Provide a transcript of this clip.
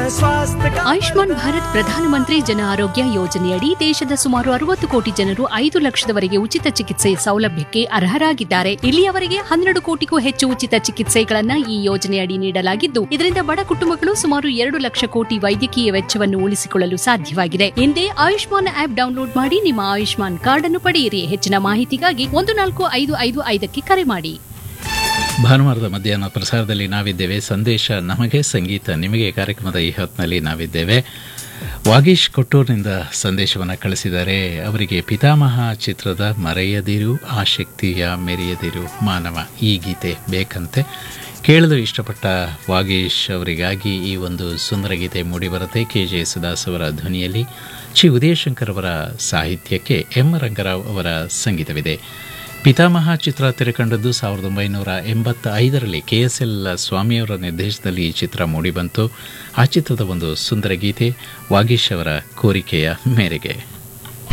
स्वास्थ्य का ಆಯುಷ್ಮಾನ್ ಭಾರತ್ ಪ್ರಧಾನಮಂತ್ರಿ ಜನ ಆರೋಗ್ಯ ಯೋಜನೆಯಡಿ ದೇಶದ ಸುಮಾರು ಅರವತ್ತು ಕೋಟಿ ಜನರು ಐದು ಲಕ್ಷದವರೆಗೆ ಉಚಿತ ಚಿಕಿತ್ಸೆ ಸೌಲಭ್ಯಕ್ಕೆ ಅರ್ಹರಾಗಿದ್ದಾರೆ ಇಲ್ಲಿಯವರೆಗೆ ಹನ್ನೆರಡು ಕೋಟಿಗೂ ಹೆಚ್ಚು ಉಚಿತ ಚಿಕಿತ್ಸೆಗಳನ್ನ ಈ ಯೋಜನೆಯಡಿ ನೀಡಲಾಗಿದ್ದು ಇದರಿಂದ ಬಡ ಕುಟುಂಬಗಳು ಸುಮಾರು ಎರಡು ಲಕ್ಷ ಕೋಟಿ ವೈದ್ಯಕೀಯ ವೆಚ್ಚವನ್ನು ಉಳಿಸಿಕೊಳ್ಳಲು ಸಾಧ್ಯವಾಗಿದೆ ಹಿಂದೆ ಆಯುಷ್ಮಾನ್ ಆಪ್ ಡೌನ್ಲೋಡ್ ಮಾಡಿ ನಿಮ್ಮ ಆಯುಷ್ಮಾನ್ ಕಾರ್ಡ್ ಅನ್ನು ಪಡೆಯಿರಿ ಹೆಚ್ಚಿನ ಮಾಹಿತಿಗಾಗಿ ಒಂದು ನಾಲ್ಕು ಐದು ಐದು ಐದಕ್ಕೆ ಕರೆ ಮಾಡಿ ಭಾನುವಾರದ ಮಧ್ಯಾಹ್ನ ಪ್ರಸಾರದಲ್ಲಿ ನಾವಿದ್ದೇವೆ ಸಂದೇಶ ನಮಗೆ ಸಂಗೀತ ನಿಮಗೆ ಕಾರ್ಯಕ್ರಮದ ಈ ಹೊತ್ತಿನಲ್ಲಿ ನಾವಿದ್ದೇವೆ ವಾಗೀಶ್ ಕೊಟ್ಟೂರಿನಿಂದ ಸಂದೇಶವನ್ನು ಕಳಿಸಿದ್ದಾರೆ ಅವರಿಗೆ ಪಿತಾಮಹ ಚಿತ್ರದ ಮರೆಯದಿರು ಆ ಶಕ್ತಿಯ ಮೆರೆಯದಿರು ಮಾನವ ಈ ಗೀತೆ ಬೇಕಂತೆ ಕೇಳಲು ಇಷ್ಟಪಟ್ಟ ವಾಗೀಶ್ ಅವರಿಗಾಗಿ ಈ ಒಂದು ಸುಂದರ ಗೀತೆ ಮೂಡಿಬರುತ್ತೆ ಕೆ ಜೆ ಸುದಾಸ್ ಅವರ ಧ್ವನಿಯಲ್ಲಿ ಚಿ ಉದಯಶಂಕರ್ ಅವರ ಸಾಹಿತ್ಯಕ್ಕೆ ಎಂ ರಂಗರಾವ್ ಅವರ ಸಂಗೀತವಿದೆ ಪಿತಾಮಹ ಚಿತ್ರ ತೆರೆಕಂಡದ್ದು ಸಾವಿರದ ಒಂಬೈನೂರ ಎಂಬತ್ತ ಐದರಲ್ಲಿ ಕೆ ಎಸ್ ಎಲ್ ಸ್ವಾಮಿಯವರ ನಿರ್ದೇಶನದಲ್ಲಿ ಈ ಚಿತ್ರ ಮೂಡಿಬಂತು ಆ ಚಿತ್ರದ ಒಂದು ಸುಂದರ ಗೀತೆ ವಾಗೀಶ್ ಅವರ ಕೋರಿಕೆಯ ಮೇರೆಗೆ